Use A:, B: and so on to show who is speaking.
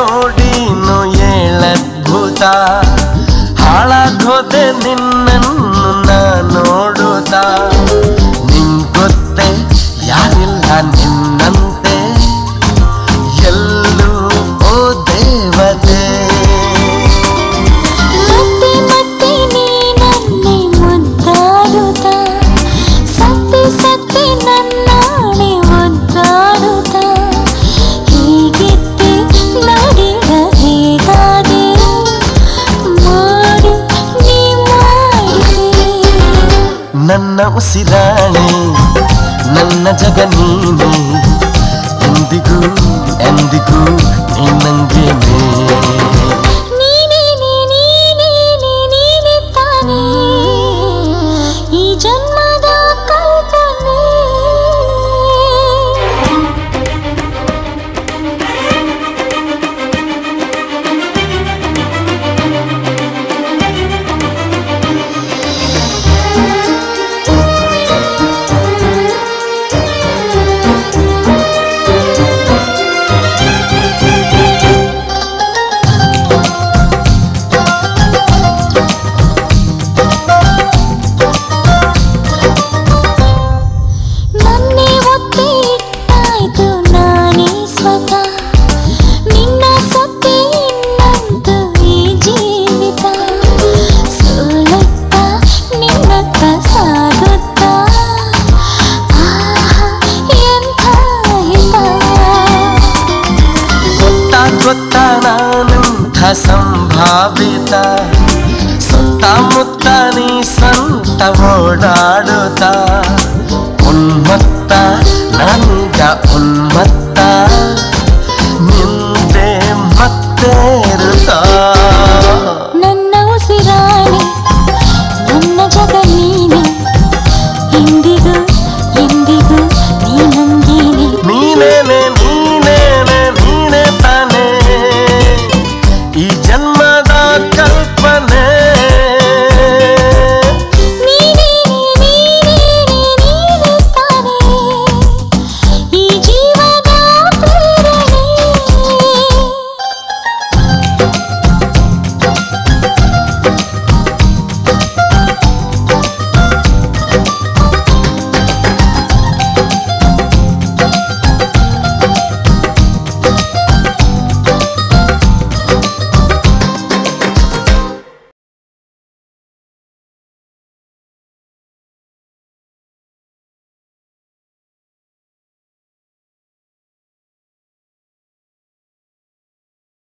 A: ನೋಡಿನು ಏಳದ್ಭುತ ಹಾಳಾಗೋದೆ ನಿನ್ನನ್ನು ನಾ ನೋಡುತ್ತಾ ನಿನ್ ಗೊತ್ತೇ ಯಾರಿಲ್ಲ ನಿನ್ನಂತೆ ಎಲ್ಲೂ ಓ ದೇವತೆ
B: ಮತ್ತೆ ಮತ್ತೆ ನೀನನ್ನೇ ಮುದ್ದಾಡುತ್ತ ಸತ್ತಿ ಸತ್ತಿ ನನ್ನಾಣೆ ಒದ್ದಾಡುತ್ತ ಹೀಗಿದ್ದೆ ನೋಡಿದ ಹೇಗಾದೆ ಮಾಡು ನೀ ಮಾಡಿದೆ
A: ನನ್ನ ಉಸಿರಾಣೆ ನನ್ನ ಜಗ ನೀನೆ ಎಂದಿಗೂ ಎಂದಿಗೂ ನೀ ನಂಗೇನೆ
B: ನೀನೇ ನೀನೇ ನೀನೇ ನೀನೇ ತಾನೇ ಈ ಜನ್ಮದ ಕಲ್ಪನೆ ನನ್ನೇ ಒತ್ತೆ ಇಟ್ಟಾಯ್ತು ನಾನೇ ಸ್ವತಃ ನಿನ್ನ ಸೊತ್ತೆ ಇನ್ನಂತೂ ಈ ಜೀವಿತ ಸೋಲುತ್ತಾ ನಿನ್ನತ್ತ ಸಾಗುತ್ತಾ ಆಹಾ ಎಂಥ ಹಿತ
A: ಗೊತ್ತಾ ಗೊತ್ತಾ ನಾನಂಥ ಸಂಭಾವಿತ ಸುತ್ತಮುತ್ತ ನೀ ಸಂತ ಓಡಾಡುತ್ತಾ ಉನ್ಮತ್ತ ನಾನೀಗ ಉನ್ಮತ್ತ ನಿಂದೆ ಮತ್ತೆ ಇರುತ್ತಾ